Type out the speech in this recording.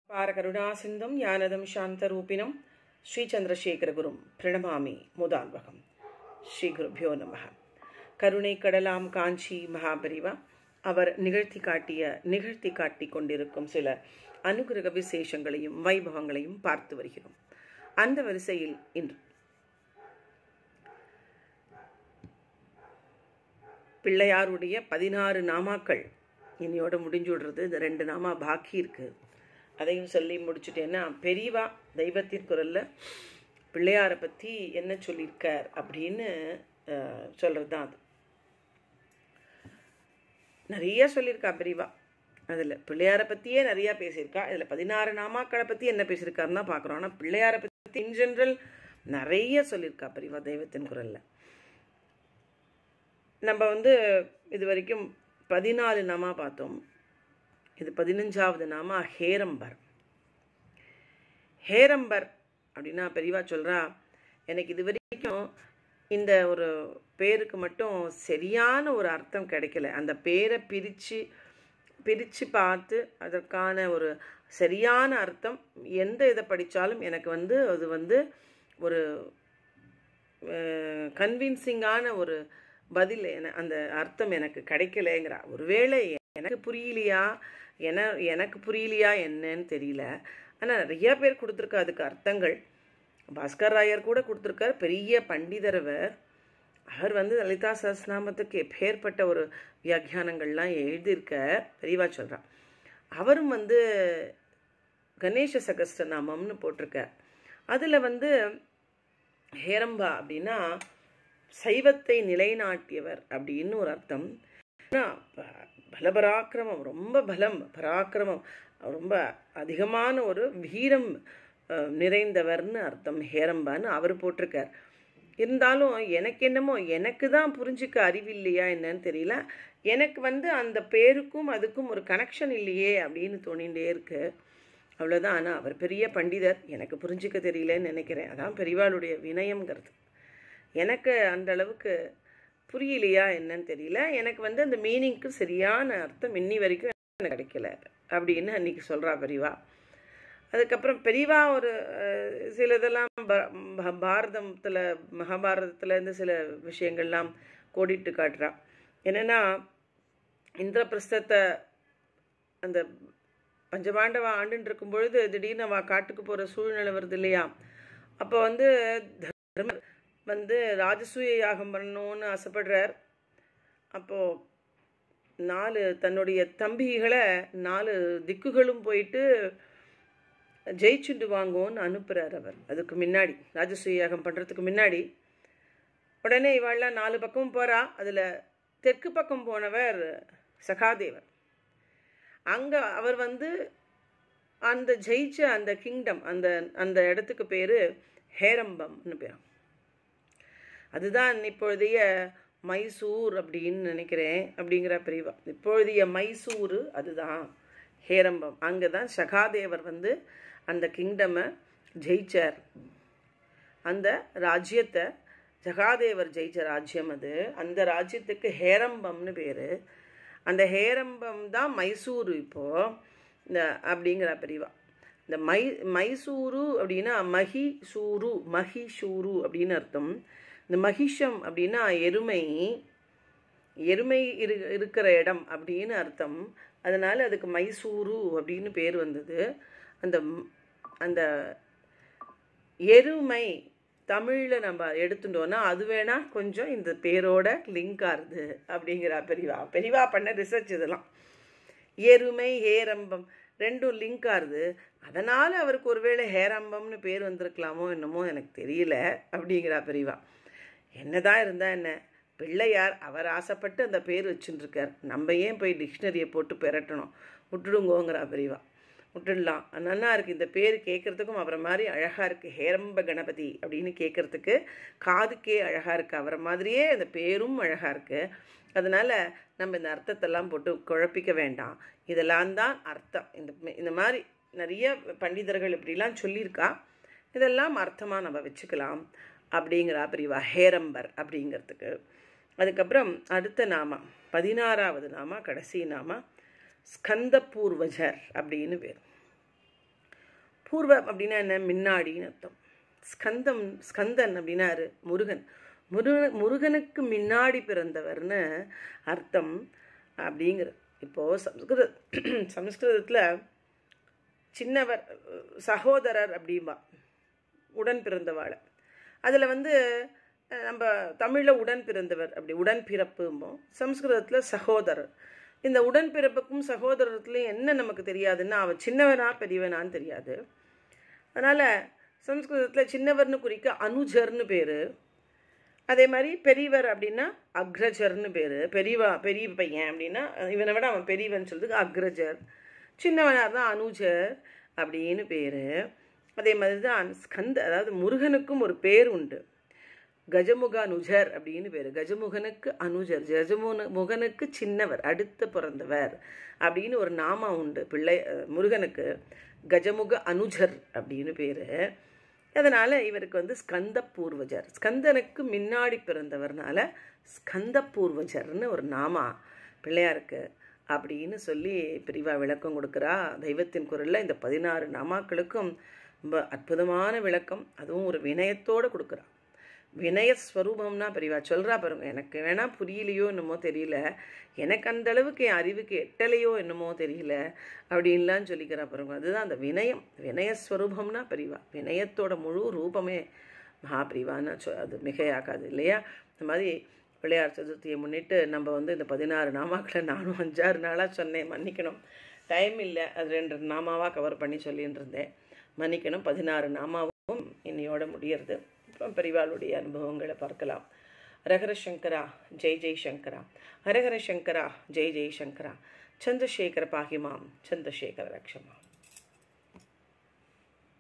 பாரகருணாசிந்தம் ஞானதம் சாந்தரூபிணம் ஸ்ரீச்சந்திரசேகரகுரும் பிரணமாமி முதால்வகம் ஸ்ரீ குருபியோ நம கருணை கடலாம் காஞ்சி மகாபரிவா அவர் நிகழ்த்தி காட்டிய நிகழ்த்தி காட்டி கொண்டிருக்கும் சில அனுகிரக விசேஷங்களையும் வைபவங்களையும் பார்த்து வருகிறோம் அந்த வரிசையில் இன்று பிள்ளையாருடைய பதினாறு நாமாக்கள் இன்னையோட முடிஞ்சு விடுறது இந்த ரெண்டு நாமா பாக்கி இருக்கு அதையும் சொல்லி முடிச்சுட்டேன்னா பெரியவா தெய்வத்தின் குரல்ல பிள்ளையாரை பற்றி என்ன சொல்லியிருக்கார் அப்படின்னு சொல்கிறது தான் அது நிறைய சொல்லியிருக்கா பெரியவா அதில் பிள்ளையாரை பற்றியே நிறையா பேசியிருக்கா இதில் பதினாறு நாமாக்களை பற்றி என்ன பேசியிருக்காருன்னா பார்க்குறோம் ஆனால் பிள்ளையாரை பற்றி இன் ஜென்ரல் நிறைய சொல்லியிருக்கா பெரியவா தெய்வத்தின் குரலில் நம்ம வந்து இது வரைக்கும் பதினாலு நாமா பார்த்தோம் இது பதினஞ்சாவது நாமா ஹேரம்பர் ஹேரம்பர் அப்படின்னா பெரியவா சொல்கிறா எனக்கு இது வரைக்கும் இந்த ஒரு பேருக்கு மட்டும் சரியான ஒரு அர்த்தம் கிடைக்கல அந்த பேரை பிரித்து பிரித்து பார்த்து அதற்கான ஒரு சரியான அர்த்தம் எந்த இதை படித்தாலும் எனக்கு வந்து அது வந்து ஒரு கன்வின்சிங்கான ஒரு பதில் என அந்த அர்த்தம் எனக்கு கிடைக்கலங்கிறா ஒருவேளை எனக்கு புரியலையா என எனக்கு புரியலையா என்னன்னு தெரியல ஆனால் நிறைய பேர் கொடுத்துருக்கா அதுக்கு அர்த்தங்கள் பாஸ்கர் ராயர் கூட கொடுத்துருக்கார் பெரிய பண்டிதரவர் அவர் வந்து லலிதா சஹஸ்நாமத்துக்கு எப்பேற்பட்ட ஒரு வியாக்கியானங்கள்லாம் எழுதியிருக்க பெரியவா சொல்கிறார் அவரும் வந்து கணேச சகஸ்டநாமம்னு போட்டிருக்கார் அதில் வந்து ஹேரம்பா அப்படின்னா சைவத்தை நிலைநாட்டியவர் அப்படின்னு ஒரு அர்த்தம் பலபராக்கிரமம் ரொம்ப பலம் பராக்கிரமம் ரொம்ப அதிகமான ஒரு வீரம் நிறைந்தவர்னு அர்த்தம் ஹேரம்பான்னு அவர் போட்டிருக்கார் இருந்தாலும் எனக்கு என்னமோ எனக்கு தான் புரிஞ்சுக்க அறிவில்லையா என்னன்னு தெரியல எனக்கு வந்து அந்த பேருக்கும் அதுக்கும் ஒரு கனெக்ஷன் இல்லையே அப்படின்னு தோணிகிட்டே இருக்கு அவ்வளோதான் ஆனால் அவர் பெரிய பண்டிதர் எனக்கு புரிஞ்சிக்க தெரியலன்னு நினைக்கிறேன் அதான் பெரியவாளுடைய வினயம்ங்கிறது எனக்கு அந்த அளவுக்கு புரியலையா என்னன்னு தெரியல எனக்கு வந்து அந்த மீனிங்க்கு சரியான அர்த்தம் இன்னி வரைக்கும் எனக்கு கிடைக்கல அப்படின்னு அன்னைக்கு சொல்கிறா பெரியவா அதுக்கப்புறம் பெரியவா ஒரு சில இதெல்லாம் பாரதத்தில் மகாபாரதத்தில் இருந்து சில விஷயங்கள்லாம் கோடிட்டு காட்டுறா என்னென்னா இந்திரபிரஸ்தத்தை அந்த பஞ்சபாண்டவா ஆண்டுன்னு இருக்கும் பொழுது திடீர்னு அவள் காட்டுக்கு போகிற சூழ்நிலை வருது இல்லையா அப்போ வந்து தர்ம வந்து ராஜசூய யாகம் பண்ணணும்னு ஆசைப்படுறார் அப்போது நாலு தன்னுடைய தம்பிகளை நாலு திக்குகளும் போயிட்டு ஜெயிச்சுண்டு வாங்கோன்னு அனுப்புகிறார் அவர் அதுக்கு முன்னாடி ராஜசூய யாகம் பண்ணுறதுக்கு முன்னாடி உடனே இவாள்லாம் நாலு பக்கம் போகிறா அதில் தெற்கு பக்கம் போனவர் சகாதேவர் அங்கே அவர் வந்து அந்த ஜெயிச்ச அந்த கிங்டம் அந்த அந்த இடத்துக்கு பேர் ஹேரம்பம்னு பேர் அதுதான் இப்பொழுதைய மைசூர் அப்படின்னு நினைக்கிறேன் அப்படிங்கிற பிரிவா இப்பொழுதைய மைசூர் அதுதான் ஹேரம்பம் அங்கே தான் சகாதேவர் வந்து அந்த கிங்டமை ஜெயிச்சார் அந்த ராஜ்யத்தை ஜகாதேவர் ஜெயிச்ச ராஜ்யம் அது அந்த ராஜ்யத்துக்கு ஹேரம்பம்னு பேர் அந்த ஹேரம்பம் தான் மைசூரு இப்போது இந்த அப்படிங்கிற பிரிவா இந்த மை மைசூரு அப்படின்னா மஹிசூரு மஹிஷூரு அப்படின்னு அர்த்தம் இந்த மகிஷம் அப்படின்னா எருமை எருமை இரு இருக்கிற இடம் அப்படின்னு அர்த்தம் அதனால் அதுக்கு மைசூரு அப்படின்னு பேர் வந்தது அந்த அந்த எருமை தமிழில் நம்ம எடுத்துட்டோன்னா அது வேணால் கொஞ்சம் இந்த பேரோட லிங்க் ஆகுது அப்படிங்கிறா பெரியவா பெரியவா பண்ண ரிசர்ச் இதெல்லாம் எருமை ஹேரம்பம் ரெண்டும் லிங்க் ஆகுது அதனால் அவருக்கு ஒருவேளை ஹேரம்பம்னு பேர் வந்திருக்கலாமோ என்னமோ எனக்கு தெரியல அப்படிங்கிறா பெரியவா என்னதான் இருந்தால் என்ன பிள்ளையார் அவர் ஆசைப்பட்டு அந்த பேர் வச்சுட்டுருக்கார் நம்ம ஏன் போய் டிக்ஷனரியை போட்டு பெரட்டணும் விட்டுடுங்கோங்கிறா பெரியவா விட்டுடலாம் நல்லா இருக்குது இந்த பேர் கேட்குறதுக்கும் அவரை மாதிரி அழகாக இருக்குது ஹேரம்ப கணபதி அப்படின்னு கேட்குறதுக்கு காதுக்கே அழகாக இருக்குது அவரை மாதிரியே அந்த பேரும் அழகாக இருக்குது அதனால் நம்ம இந்த அர்த்தத்தெல்லாம் போட்டு குழப்பிக்க வேண்டாம் இதெல்லாம் தான் அர்த்தம் இந்த இந்த மாதிரி நிறைய பண்டிதர்கள் இப்படிலாம் சொல்லியிருக்கா இதெல்லாம் அர்த்தமாக நம்ம வச்சுக்கலாம் அப்படிங்கிறா பிரிவா ஹேரம்பர் அப்படிங்கிறதுக்கு அதுக்கப்புறம் அடுத்த நாமா பதினாறாவது நாமா கடைசி நாமா ஸ்கந்த பூர்வஜர் அப்படின்னு பேர் பூர்வ அப்படின்னா என்ன முன்னாடின்னு அர்த்தம் ஸ்கந்தம் ஸ்கந்தன் அப்படின்னாரு முருகன் முருக முருகனுக்கு முன்னாடி பிறந்தவர்னு அர்த்தம் அப்படிங்கிறது இப்போது சம்ஸ்கிருத சம்ஸ்கிருதத்தில் சின்னவர் சகோதரர் அப்படிம்பா உடன் பிறந்தவாளை அதில் வந்து அஹ், நம்ம தமிழில் உடன் பிறந்தவர் அப்படி உடன் பிறப்பும்போம் சம்ஸ்கிருதத்தில் சகோதரர் இந்த உடன்பிறப்புக்கும் சகோதரத்துலையும் என்ன நமக்கு தெரியாதுன்னா அவன் சின்னவனா பெரியவனான்னு தெரியாது அதனால் சம்ஸ்கிருதத்தில் சின்னவர்னு குறிக்க அனுஜர்னு பேர் அதே மாதிரி பெரியவர் அப்படின்னா அக்ரஜர்னு பேர் பெரியவா பெரிய பையன் அப்படின்னா இவனை விட அவன் பெரியவன் சொல்றதுக்கு அக்ரஜர் சின்னவனாக தான் அனுஜர் அப்படின்னு பேர் அதே மாதிரி தான் ஸ்கந்த அதாவது முருகனுக்கும் ஒரு பேர் உண்டு கஜமுக அனுஜர் அப்படின்னு பேர் கஜமுகனுக்கு அனுஜர் கஜமுன முகனுக்கு சின்னவர் அடுத்து பிறந்தவர் அப்படின்னு ஒரு நாமம் உண்டு பிள்ளை அஹ், முருகனுக்கு கஜமுக அனுஜர் அப்படின்னு பேர் அதனால் இவருக்கு வந்து ஸ்கந்த பூர்வஜர் ஸ்கந்தனுக்கு முன்னாடி பிறந்தவர்னால ஸ்கந்த பூர்வஜர்னு ஒரு நாமா பிள்ளையாருக்கு அப்படின்னு சொல்லி பிரிவா விளக்கம் கொடுக்குறா தெய்வத்தின் குரலில் இந்த பதினாறு நாமாக்களுக்கும் ரொம்ப அற்புதமான விளக்கம் அதுவும் ஒரு வினயத்தோடு கொடுக்குறா வினயஸ்வரூபம்னா பெரியவா சொல்கிறா பாருங்க எனக்கு வேணா புரியலையோ என்னமோ தெரியல எனக்கு அந்த அளவுக்கு என் அறிவுக்கு எட்டலையோ என்னமோ தெரியல அப்படின்லாம் சொல்லிக்கிறா பாருங்க அதுதான் அந்த வினயம் வினயஸ்வரூபம்னா பெரியவா வினயத்தோட முழு ரூபமே மகாபிரிவான்னு சொ அது மிகையாகாது இல்லையா இந்த மாதிரி பிள்ளையார் சதுர்த்தியை முன்னிட்டு நம்ம வந்து இந்த பதினாறு நாமாக்களை நானும் அஞ்சாறு நாளாக சொன்னேன் மன்னிக்கணும் டைம் இல்லை அது ரெண்டு நாமாவாக கவர் பண்ணி சொல்லின்னு இருந்தேன் மன்னிக்கணும் பதினாறு நாமாவும் இன்னையோட முடியறது அப்புறம் பெரிவாளுடைய அனுபவங்களை பார்க்கலாம் ஹரஹர சங்கரா ஜெய் ஜெய் சங்கரா ஹரஹர சங்கரா ஜெய் ஜெய் சங்கரா சந்திரசேகர பாகிமாம் சந்திரசேகர ரக்ஷமா